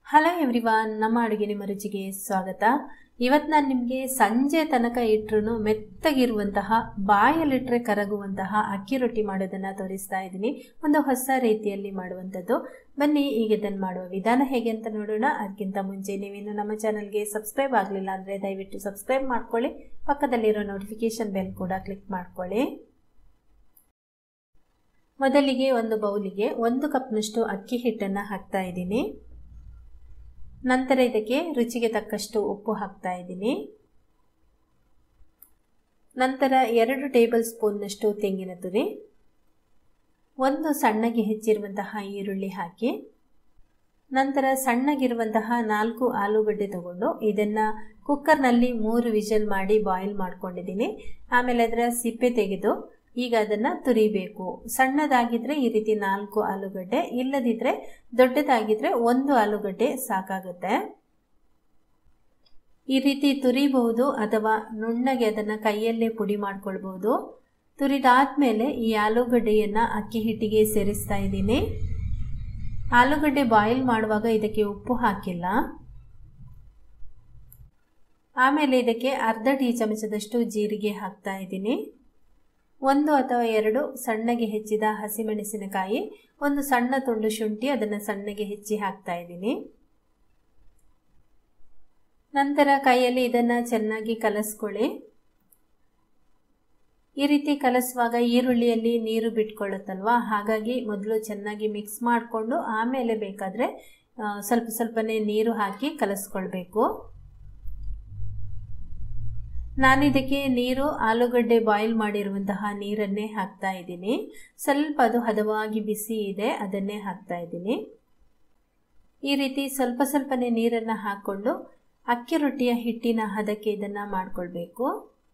hello everyone ನಮ್ಮ ಅಡುಗೆ ನಿಮ್ಮ ರುಚಿಗೆ ಸ್ವಾಗತ ಇವತ್ತು ನಾನು ನಿಮಗೆ ಸಂಜೆ ತನಕ ಇಟ್ಟರು ಮೆತ್ತಗಿರುವಂತಹ ಬಾಯಲ್ಲಿಟ್ಟರೆ ಕರಗುವಂತಹ ಅಕ್ಕಿ ರೊಟ್ಟಿ ಮಾಡೋದನ್ನು ತೋರಿಸ್ತಾ ಇದ್ದೀನಿ ಒಂದು ಹೊಸ ರೀತಿಯಲ್ಲಿ ಮಾಡುವಂಥದ್ದು ಬನ್ನಿ ಈಗ ಇದನ್ನು ಮಾಡುವ ವಿಧಾನ ಹೇಗೆ ಅಂತ ನೋಡೋಣ ಅದಕ್ಕಿಂತ ಮುಂಚೆ ನೀವಿನ್ನು ನಮ್ಮ ಚಾನಲ್ಗೆ ಸಬ್ಸ್ಕ್ರೈಬ್ ಆಗಲಿಲ್ಲ ಅಂದರೆ ದಯವಿಟ್ಟು ಸಬ್ಸ್ಕ್ರೈಬ್ ಮಾಡ್ಕೊಳ್ಳಿ ಪಕ್ಕದಲ್ಲಿರೋ ನೋಟಿಫಿಕೇಷನ್ ಬೆಲ್ ಕೂಡ ಕ್ಲಿಕ್ ಮಾಡ್ಕೊಳ್ಳಿ ಮೊದಲಿಗೆ ಒಂದು ಬೌಲಿಗೆ ಒಂದು ಕಪ್ನಷ್ಟು ಅಕ್ಕಿ ಹಿಟ್ಟನ್ನು ಹಾಕ್ತಾ ಇದ್ದೀನಿ ನಂತರ ಇದಕ್ಕೆ ರುಚಿಗೆ ತಕ್ಕಷ್ಟು ಉಪ್ಪು ಹಾಕ್ತಾ ಇದ್ದೀನಿ ನಂತರ ಎರಡು ಟೇಬಲ್ ಸ್ಪೂನ್ನಷ್ಟು ತೆಂಗಿನ ತುರಿ ಒಂದು ಸಣ್ಣಗೆ ಹೆಚ್ಚಿರುವಂತಹ ಈರುಳ್ಳಿ ಹಾಕಿ ನಂತರ ಸಣ್ಣಗಿರುವಂತಹ ನಾಲ್ಕು ಆಲೂಗಡ್ಡೆ ತಗೊಂಡು ಇದನ್ನು ಕುಕ್ಕರ್ನಲ್ಲಿ ಮೂರು ವಿಷಲ್ ಮಾಡಿ ಬಾಯ್ಲ್ ಮಾಡ್ಕೊಂಡಿದ್ದೀನಿ ಆಮೇಲೆ ಅದರ ಸಿಪ್ಪೆ ತೆಗೆದು ಈಗ ಅದನ್ನು ತುರಿಬೇಕು ಸಣ್ಣದಾಗಿದ್ದರೆ ಈ ರೀತಿ ನಾಲ್ಕು ಆಲೂಗಡ್ಡೆ ಇಲ್ಲದಿದ್ದರೆ ದೊಡ್ಡದಾಗಿದ್ದರೆ ಒಂದು ಆಲೂಗಡ್ಡೆ ಸಾಕಾಗುತ್ತೆ ಈ ರೀತಿ ತುರಿಬಹುದು ಅಥವಾ ನುಣ್ಣಗೆ ಅದನ್ನು ಕೈಯಲ್ಲೇ ಪುಡಿ ಮಾಡ್ಕೊಳ್ಬೋದು ತುರಿದಾದ್ಮೇಲೆ ಈ ಆಲೂಗಡ್ಡೆಯನ್ನು ಅಕ್ಕಿ ಹಿಟ್ಟಿಗೆ ಸೇರಿಸ್ತಾ ಇದ್ದೀನಿ ಆಲೂಗಡ್ಡೆ ಬಾಯ್ಲ್ ಮಾಡುವಾಗ ಇದಕ್ಕೆ ಉಪ್ಪು ಹಾಕಿಲ್ಲ ಆಮೇಲೆ ಇದಕ್ಕೆ ಅರ್ಧ ಟೀ ಚಮಚದಷ್ಟು ಜೀರಿಗೆ ಹಾಕ್ತಾ ಇದ್ದೀನಿ ಒಂದು ಅಥವಾ ಎರಡು ಸಣ್ಣಗೆ ಹೆಚ್ಚಿದ ಹಸಿಮೆಣಸಿನಕಾಯಿ ಒಂದು ಸಣ್ಣ ತುಂಡು ಶುಂಠಿ ಅದನ್ನು ಸಣ್ಣಗೆ ಹೆಚ್ಚಿ ಹಾಕ್ತಾ ಇದ್ದೀನಿ ನಂತರ ಕೈಯಲ್ಲಿ ಇದನ್ನು ಚೆನ್ನಾಗಿ ಕಲಸ್ಕೊಳ್ಳಿ ಈ ರೀತಿ ಕಲಸುವಾಗ ಈರುಳ್ಳಿಯಲ್ಲಿ ನೀರು ಬಿಟ್ಕೊಳ್ಳುತ್ತಲ್ವಾ ಹಾಗಾಗಿ ಮೊದಲು ಚೆನ್ನಾಗಿ ಮಿಕ್ಸ್ ಮಾಡಿಕೊಂಡು ಆಮೇಲೆ ಬೇಕಾದರೆ ಸ್ವಲ್ಪ ಸ್ವಲ್ಪನೇ ನೀರು ಹಾಕಿ ಕಲಸ್ಕೊಳ್ಬೇಕು ನಾನಿದಕ್ಕೆ ನೀರು ಆಲೂಗಡ್ಡೆ ಬಾಯ್ಲ್ ಮಾಡಿರುವಂತಹ ನೀರನ್ನೇ ಹಾಕ್ತಾ ಇದ್ದೀನಿ ಸ್ವಲ್ಪ ಅದು ಹದವಾಗಿ ಬಿಸಿ ಇದೆ ಅದನ್ನೇ ಹಾಕ್ತಾ ಇದ್ದೀನಿ ಈ ರೀತಿ ಸ್ವಲ್ಪ ಸ್ವಲ್ಪನೇ ನೀರನ್ನು ಹಾಕ್ಕೊಂಡು ಅಕ್ಕಿ ರೊಟ್ಟಿಯ ಹಿಟ್ಟಿನ ಹದಕ್ಕೆ ಇದನ್ನು ಮಾಡಿಕೊಳ್ಬೇಕು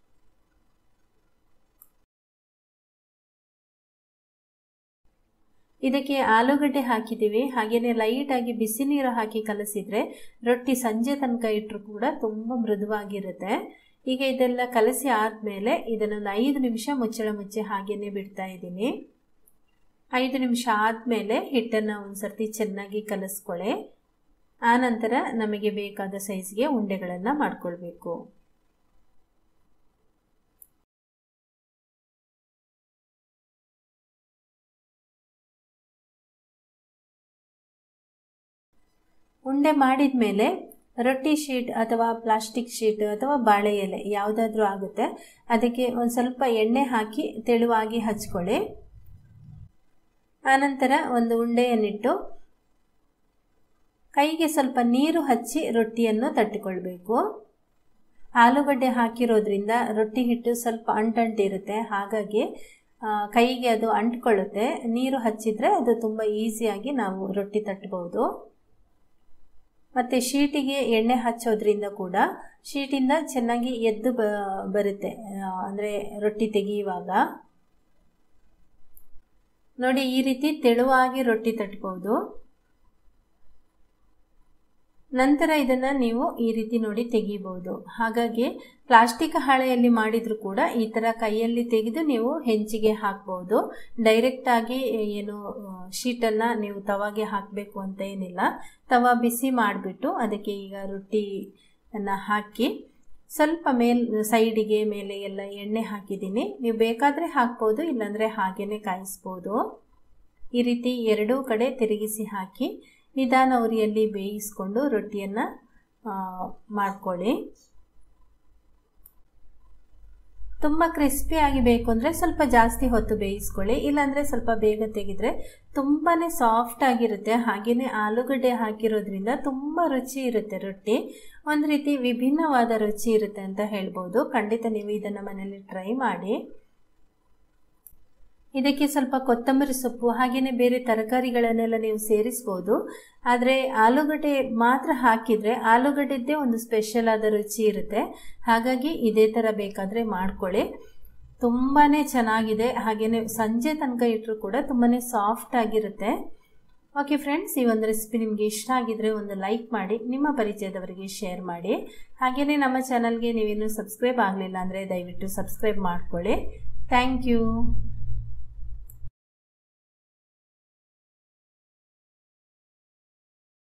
ಇದಕ್ಕೆ ಆಲೂಗಡ್ಡೆ ಹಾಕಿದ್ದೀವಿ ಹಾಗೆಯೇ ಲೈಟಾಗಿ ಬಿಸಿ ನೀರು ಹಾಕಿ ಕಲಸಿದರೆ ರೊಟ್ಟಿ ಸಂಜೆ ತನಕ ಇಟ್ಟರು ಕೂಡ ತುಂಬ ಮೃದುವಾಗಿರುತ್ತೆ ಈಗ ಇದೆಲ್ಲ ಕಲಸಿ ಆದಮೇಲೆ ಇದನ್ನೊಂದು ಐದು ನಿಮಿಷ ಮುಚ್ಚಳ ಮುಚ್ಚಿ ಹಾಗೇನೆ ಬಿಡ್ತಾ ಇದ್ದೀನಿ ಐದು ನಿಮಿಷ ಆದಮೇಲೆ ಹಿಟ್ಟನ್ನು ಒಂದು ಸರ್ತಿ ಚೆನ್ನಾಗಿ ಕಲಿಸ್ಕೊಳ್ಳೆ ಆನಂತರ ನಮಗೆ ಬೇಕಾದ ಸೈಜ್ಗೆ ಉಂಡೆಗಳನ್ನು ಮಾಡ್ಕೊಳ್ಬೇಕು ಉಂಡೆ ಮಾಡಿದ ಮೇಲೆ ರೊಟ್ಟಿ ಶೀಟ್ ಅಥವಾ ಪ್ಲಾಸ್ಟಿಕ್ ಶೀಟ್ ಅಥವಾ ಬಾಳೆ ಎಲೆ ಯಾವುದಾದ್ರೂ ಆಗುತ್ತೆ ಅದಕ್ಕೆ ಒಂದು ಸ್ವಲ್ಪ ಎಣ್ಣೆ ಹಾಕಿ ತೆಳುವಾಗಿ ಹಚ್ಕೊಳ್ಳಿ ಆನಂತರ ಒಂದು ಉಂಡೆಯನ್ನಿಟ್ಟು ಕೈಗೆ ಸ್ವಲ್ಪ ನೀರು ಹಚ್ಚಿ ರೊಟ್ಟಿಯನ್ನು ತಟ್ಟಿಕೊಳ್ಬೇಕು ಆಲೂಗಡ್ಡೆ ಹಾಕಿರೋದ್ರಿಂದ ರೊಟ್ಟಿ ಹಿಟ್ಟು ಸ್ವಲ್ಪ ಅಂಟಂಟಿರುತ್ತೆ ಹಾಗಾಗಿ ಕೈಗೆ ಅದು ಅಂಟ್ಕೊಳ್ಳುತ್ತೆ ನೀರು ಹಚ್ಚಿದರೆ ಅದು ತುಂಬ ಈಸಿಯಾಗಿ ನಾವು ರೊಟ್ಟಿ ತಟ್ಟಬಹುದು ಮತ್ತು ಶೀಟಿಗೆ ಎಣ್ಣೆ ಹಚ್ಚೋದ್ರಿಂದ ಕೂಡ ಶೀಟಿಂದ ಚೆನ್ನಾಗಿ ಎದ್ದು ಬ ಬರುತ್ತೆ ಅಂದರೆ ರೊಟ್ಟಿ ತೆಗೆಯುವಾಗ ನೋಡಿ ಈ ರೀತಿ ತೆಳುವಾಗಿ ರೊಟ್ಟಿ ತಟ್ಬೋದು ನಂತರ ಇದನ್ನು ನೀವು ಈ ರೀತಿ ನೋಡಿ ತೆಗಿಬೋದು ಹಾಗಾಗಿ ಪ್ಲಾಸ್ಟಿಕ್ ಹಾಳೆಯಲ್ಲಿ ಮಾಡಿದರೂ ಕೂಡ ಈ ಥರ ಕೈಯಲ್ಲಿ ತೆಗೆದು ನೀವು ಹೆಂಚಿಗೆ ಹಾಕ್ಬೋದು ಡೈರೆಕ್ಟಾಗಿ ಏನು ಶೀಟನ್ನು ನೀವು ತವಾಗೆ ಹಾಕಬೇಕು ಅಂತ ಏನಿಲ್ಲ ತವ ಬಿಸಿ ಮಾಡಿಬಿಟ್ಟು ಅದಕ್ಕೆ ಈಗ ರೊಟ್ಟಿಯನ್ನು ಹಾಕಿ ಸ್ವಲ್ಪ ಮೇಲ್ ಸೈಡಿಗೆ ಮೇಲೆ ಎಲ್ಲ ಎಣ್ಣೆ ಹಾಕಿದ್ದೀನಿ ನೀವು ಬೇಕಾದರೆ ಹಾಕ್ಬೋದು ಇಲ್ಲಾಂದರೆ ಹಾಗೇ ಕಾಯಿಸ್ಬೋದು ಈ ರೀತಿ ಎರಡೂ ಕಡೆ ತಿರುಗಿಸಿ ಹಾಕಿ ನಿಧಾನ ಉರಿಯಲ್ಲಿ ಬೇಯಿಸ್ಕೊಂಡು ರೊಟ್ಟಿಯನ್ನು ಮಾಡ್ಕೊಳ್ಳಿ ತುಂಬ ಕ್ರಿಸ್ಪಿಯಾಗಿ ಬೇಕು ಅಂದರೆ ಸ್ವಲ್ಪ ಜಾಸ್ತಿ ಹೊತ್ತು ಬೇಯಿಸ್ಕೊಳ್ಳಿ ಇಲ್ಲಾಂದರೆ ಸ್ವಲ್ಪ ಬೇಗ ತೆಗೆದರೆ ತುಂಬಾ ಸಾಫ್ಟ್ ಆಗಿರುತ್ತೆ ಹಾಗೆಯೇ ಆಲೂಗಡ್ಡೆ ಹಾಕಿರೋದ್ರಿಂದ ತುಂಬ ರುಚಿ ಇರುತ್ತೆ ರೊಟ್ಟಿ ಒಂದು ರೀತಿ ವಿಭಿನ್ನವಾದ ರುಚಿ ಇರುತ್ತೆ ಅಂತ ಹೇಳ್ಬೋದು ಖಂಡಿತ ನೀವು ಇದನ್ನು ಮನೇಲಿ ಟ್ರೈ ಮಾಡಿ ಇದಕ್ಕೆ ಸ್ವಲ್ಪ ಕೊತ್ತಂಬರಿ ಸೊಪ್ಪು ಹಾಗೆಯೇ ಬೇರೆ ತರಕಾರಿಗಳನ್ನೆಲ್ಲ ನೀವು ಸೇರಿಸ್ಬೋದು ಆದರೆ ಆಲೂಗಡ್ಡೆ ಮಾತ್ರ ಹಾಕಿದರೆ ಆಲೂಗಡ್ಡೆದ್ದೇ ಒಂದು ಸ್ಪೆಷಲ್ ಆದ ರುಚಿ ಇರುತ್ತೆ ಹಾಗಾಗಿ ಇದೇ ಥರ ಬೇಕಾದರೆ ಮಾಡ್ಕೊಳ್ಳಿ ತುಂಬಾ ಚೆನ್ನಾಗಿದೆ ಹಾಗೆಯೇ ಸಂಜೆ ತನಕ ಇಟ್ಟರು ಕೂಡ ತುಂಬಾ ಸಾಫ್ಟ್ ಆಗಿರುತ್ತೆ ಓಕೆ ಫ್ರೆಂಡ್ಸ್ ಈ ಒಂದು ರೆಸಿಪಿ ನಿಮಗೆ ಇಷ್ಟ ಆಗಿದ್ರೆ ಒಂದು ಲೈಕ್ ಮಾಡಿ ನಿಮ್ಮ ಪರಿಚಯದವರಿಗೆ ಶೇರ್ ಮಾಡಿ ಹಾಗೆಯೇ ನಮ್ಮ ಚಾನಲ್ಗೆ ನೀವೇನು ಸಬ್ಸ್ಕ್ರೈಬ್ ಆಗಲಿಲ್ಲ ಅಂದರೆ ದಯವಿಟ್ಟು ಸಬ್ಸ್ಕ್ರೈಬ್ ಮಾಡ್ಕೊಳ್ಳಿ ಥ್ಯಾಂಕ್ ಯು